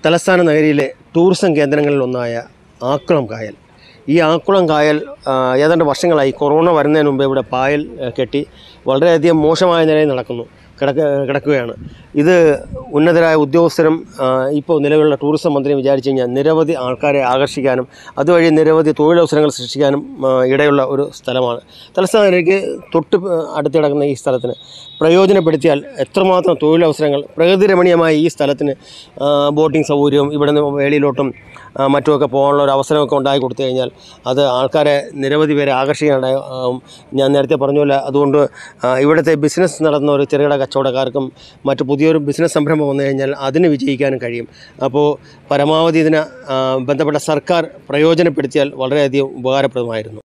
തലസ്ഥാന നഗരിയിലെ ടൂറിസം കേന്ദ്രങ്ങളിലൊന്നായ ആക്കുളം കായൽ ഈ ആക്കുളം കായൽ ആ, ഏതാണ്ട് വർഷങ്ങളായി കൊറോണ വരുന്നതിന് മുമ്പ് ഇവിടെ പായൽ ആ, കെട്ടി വളരെയധികം മോശമായ നിലയിൽ നടക്കുന്നു കിടക്ക കിടക്കുകയാണ് ഇത് ഉന്നതരായ ഉദ്യോഗസ്ഥരും ആ, ഇപ്പോൾ നിലവിലുള്ള ടൂറിസം മന്ത്രി വിചാരിച്ചു കഴിഞ്ഞാൽ നിരവധി ആൾക്കാരെ ആകർഷിക്കാനും അതുവഴി നിരവധി തൊഴിലവസരങ്ങൾ സൃഷ്ടിക്കാനും ആ, ഇടയുള്ള ഒരു സ്ഥലമാണ് തലസ്ഥാനക്ക് തൊട്ട് അടുത്ത് കിടക്കുന്ന ഈ സ്ഥലത്തിന് പ്രയോജനപ്പെടുത്തിയാൽ എത്രമാത്രം തൊഴിലവസരങ്ങൾ പ്രകൃതി രമണീയമായ ഈ സ്ഥലത്തിന് ആ, ബോട്ടിംഗ് സൗകര്യവും ഇവിടെ നിന്ന് വേളിയിലോട്ടും ആ, മറ്റുമൊക്കെ പോകാനുള്ള ഒരു അവസരമൊക്കെ ഉണ്ടാക്കി കൊടുത്തു കഴിഞ്ഞാൽ അത് ആൾക്കാരെ നിരവധി പേരെ ആകർഷിക്കാനുണ്ടായി ആവും. ഞാൻ നേരത്തെ പറഞ്ഞ പോലെ അതുകൊണ്ട് ആ, ഇവിടുത്തെ ബിസിനസ് നടത്തുന്ന ഒരു ചെറുകിട കച്ചവടക്കാർക്കും മറ്റു പുതിയൊരു ബിസിനസ് സംരംഭം വന്നു കഴിഞ്ഞാൽ അതിന് വിജയിക്കാനും കഴിയും അപ്പോൾ പരമാവധി ഇതിന് ആ, ബന്ധപ്പെട്ട സർക്കാർ പ്രയോജനപ്പെടുത്തിയാൽ വളരെയധികം ഉപകാരപ്രദമായിരുന്നു